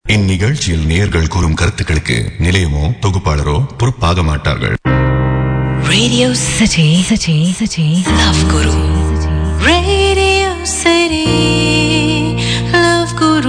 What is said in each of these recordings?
இந்நிகழ்ச்சியில் நேயர்கள் கூறும் கருத்துக்களுக்கு நிலையமோ தொகுப்பாளரோ பொறுப்பாக மாட்டார்கள் Radio City, City, City, Love Guru. Radio City, Love Guru.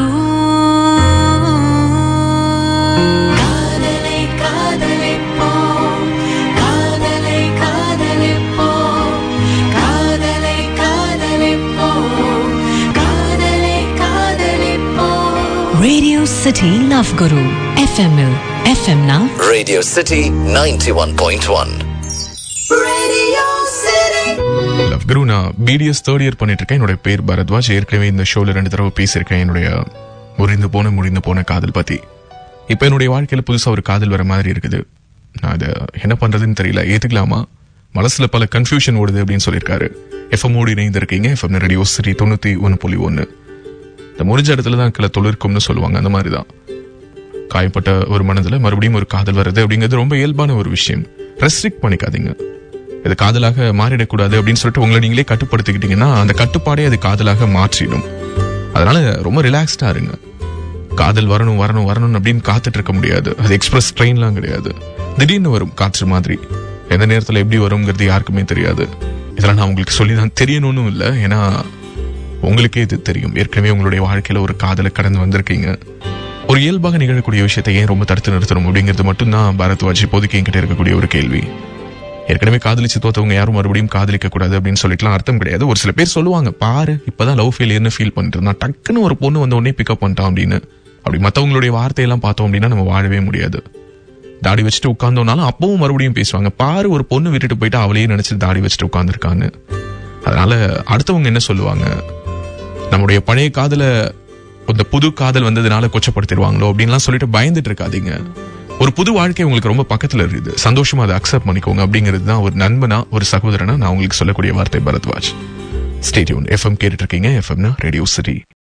காதலை காதலிப்போம் காதலை காதலிப்போம் காதலை காதலிப்போம் காதலை காதலிப்போம் Radio City Love Guru FM இல் FM னா Radio City 91.1. Radio City love Guru நான் பிடிஎஸ் தேர்ட் இயர் பண்ணிட்டு இருக்கேன் என்னுடைய பேர் பரத்வாஜ் ஏற்கனவே இந்த ஷோல ரெண்டு தடவை பேசியிருக்கேன் என்னுடைய முறிந்து போன முறிந்து போன காதல் பத்தி இப்போ என்னுடைய வாழ்க்கையில புதுசா ஒரு காதல் வர மாதிரி இருக்குது நான் அதை என்ன பண்றதுன்னு தெரியல ஏத்துக்கலாமா மனசுல பல கன்ஃபியூஷன் ஓடுது அப்படின்னு சொல்லியிருக்காரு எஃப்எம் ஓடி இணைந்திருக்கீங்க எஃப்எம் ரேடியோ சரி தொண்ணூத்தி ஒன்று புள்ளி ஒன்று இந்த முடிஞ்ச இடத்துல தான் கிளை தொழிற்கும்னு சொல்லுவாங்க அந்த மாதிரி தான் காயப்பட்ட ஒரு மனதுல மறுபடியும் ஒரு காதல் வருது அப்படிங்கிறது ரொம்ப இயல்பான ஒரு விஷயம் ரெஸ்ட்ரிக்ட் பண்ணிக்காதீங்க இது காதலாக மாறிடக்கூடாது அப்படின்னு சொல்லிட்டு உங்களை நீங்களே கட்டுப்படுத்திக்கிட்டீங்கன்னா அந்த கட்டுப்பாடே அது காதலாக மாற்றிடும் அதனால ரொம்ப ரிலாக்ஸ்டா இருங்க காதல் வரணும் வரணும் வரணும் அப்படின்னு காத்துட்டு இருக்க முடியாது அது எக்ஸ்பிரஸ் ட்ரெயின்லாம் கிடையாது திடீர்னு வரும் காற்று மாதிரி எந்த நேரத்துல எப்படி வருங்கிறது யாருக்குமே தெரியாது இதெல்லாம் நான் உங்களுக்கு சொல்லி தான் தெரியணும்னு இல்லை ஏன்னா உங்களுக்கே இது தெரியும் ஏற்கனவே உங்களுடைய வாழ்க்கையில ஒரு காதலை கடந்து வந்திருக்கீங்க ஒரு இயல்பாக நிகழக்கூடிய விஷயத்தை ஏன் ரொம்ப தடுத்து நிறுத்தணும் அப்படிங்கிறது மட்டும்தான் பாரத்வாஜ் இப்போதைக்கு என்கிட்ட இருக்கக்கூடிய ஒரு கேள்வி ஏற்கனவே காதலிச்சு தோத்தவங்க யாரும் மறுபடியும் காதலிக்க கூடாது அப்படின்னு சொல்லிட்டுலாம் அர்த்தம் கிடையாது ஒரு சில பேர் சொல்லுவாங்க பாரு இப்பதான் லவ் ஃபெயிலியர்னு ஃபீல் பண்ணிட்டு இருந்தான் டக்குன்னு ஒரு பொண்ணு வந்த உடனே பிக்கப் பண்ணிட்டான் அப்படின்னு அப்படி மத்தவங்களுடைய வார்த்தையெல்லாம் பார்த்தோம் அப்படின்னா நம்ம வாழவே முடியாது தாடி வச்சுட்டு உட்கார்ந்தோம்னாலும் அப்பவும் மறுபடியும் பேசுவாங்க பாரு ஒரு பொண்ணு விட்டுட்டு போயிட்டு அவளையே நினைச்சு தாடி வச்சுட்டு உட்காந்துருக்கான்னு அதனால அடுத்தவங்க என்ன சொல்லுவாங்க நம்முடைய பழைய காதல இந்த புது காதல் வந்ததுனால கொச்சப்படுத்திடுவாங்களோ அப்படின்லாம் சொல்லிட்டு பயந்துட்டு இருக்காதீங்க ஒரு புது வாழ்க்கை உங்களுக்கு ரொம்ப பக்கத்துல இருக்குது சந்தோஷமா அதை அக்செப்ட் பண்ணிக்கோங்க அப்படிங்கிறது தான் ஒரு நண்பனா ஒரு சகோதரனா நான் உங்களுக்கு சொல்லக்கூடிய வார்த்தை பரத்வாஜ் ஸ்டேடியூன் எஃப்எம் கேட்டுட்டு இருக்கீங்க எஃப்எம்னா ரேடியோ சிட்டி